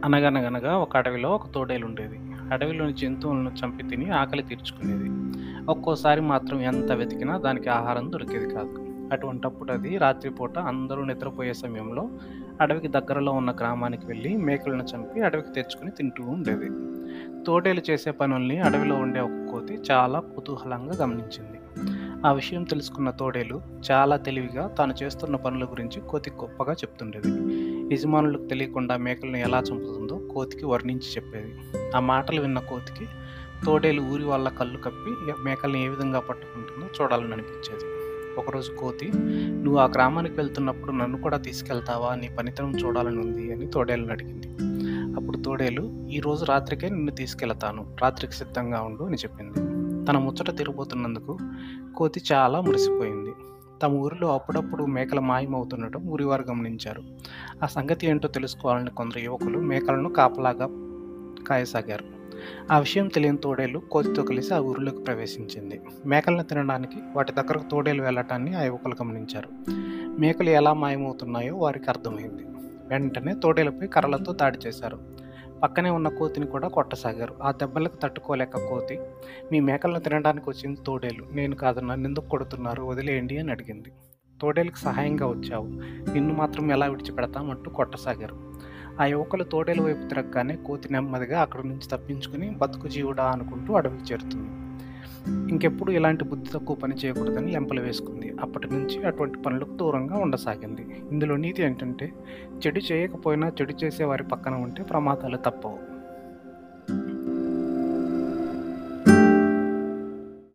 అనగనగనగా ఒక అడవిలో ఒక తోడేలు ఉండేది అడవిలోని జంతువులను చంపి తిని ఆకలి తీర్చుకునేది ఒక్కోసారి మాత్రం ఎంత వెతికినా దానికి ఆహారం దొరికేది కాదు అటువంటప్పుడు అది రాత్రిపూట అందరూ నిద్రపోయే సమయంలో అడవికి దగ్గరలో ఉన్న గ్రామానికి వెళ్ళి మేకలను చంపి అడవికి తెచ్చుకుని తింటూ ఉండేది తోడేలు చేసే పనుల్ని అడవిలో ఉండే ఒక కోతి చాలా కుతూహలంగా గమనించింది ఆ విషయం తెలుసుకున్న తోడేలు చాలా తెలివిగా తాను చేస్తున్న పనుల గురించి కోతికి గొప్పగా చెప్తుండేది యజమానులకు తెలియకుండా మేకలను ఎలా చంపుతుందో కోతికి వర్ణించి చెప్పేది ఆ మాటలు విన్న కోతికి తోడేలు ఊరి వాళ్ళ కళ్ళు కప్పి మేకల్ని ఏ విధంగా పట్టుకుంటుందో చూడాలని అనిపించేది ఒకరోజు కోతి నువ్వు ఆ గ్రామానికి వెళ్తున్నప్పుడు నన్ను కూడా తీసుకెళ్తావా నీ పనితనం చూడాలని ఉంది అని తోడేలను అడిగింది అప్పుడు తోడేలు ఈ రోజు రాత్రికే నిన్ను తీసుకెళ్తాను రాత్రికి సిద్ధంగా ఉండు అని చెప్పింది తన ముచ్చట తిరగబోతున్నందుకు కోతి చాలా మురిసిపోయింది తమ ఊరిలో అప్పుడప్పుడు మేకల మాయమవుతుండటం ఊరివారు గమనించారు ఆ సంగతి ఏంటో తెలుసుకోవాలని కొందరు యువకులు మేకలను కాపలాగా కాయసాగారు ఆ విషయం తెలియని తోడేలు కోతితో కలిసి ఆ ఊరిలోకి ప్రవేశించింది మేకలను తినడానికి వాటి దగ్గరకు తోడేలు వెళ్ళటాన్ని ఆ యువకులు గమనించారు మేకలు ఎలా మాయమవుతున్నాయో వారికి అర్థమైంది వెంటనే తోడేలపై కర్రలతో దాడి చేశారు పక్కనే ఉన్న కోతిని కూడా కొట్టసాగారు ఆ దెబ్బలకు తట్టుకోలేక కోతి మీ మేకలను తినడానికి వచ్చింది తోడేలు నేను కాదు నన్ను ఎందుకు కొడుతున్నారు వదిలేయండి అని అడిగింది తోడేలుకి సహాయంగా వచ్చావు నిన్ను మాత్రం ఎలా విడిచిపెడతామంటూ కొట్టసాగారు ఆ యువకులు తోడేలు వైపు తిరగగానే కోతి నెమ్మదిగా అక్కడి నుంచి తప్పించుకుని బతుకు జీవుడా అనుకుంటూ అడవికి చేరుతుంది ఇంకెప్పుడు ఇలాంటి బుద్ధి తక్కువ పని చేయకూడదని లెంపలు వేసుకుంది అప్పటి నుంచి అటువంటి పనులకు దూరంగా ఉండసాగింది ఇందులో నీతి ఏంటంటే చెడు చేయకపోయినా చెడు చేసే వారి పక్కన ఉంటే ప్రమాదాలు తప్పవు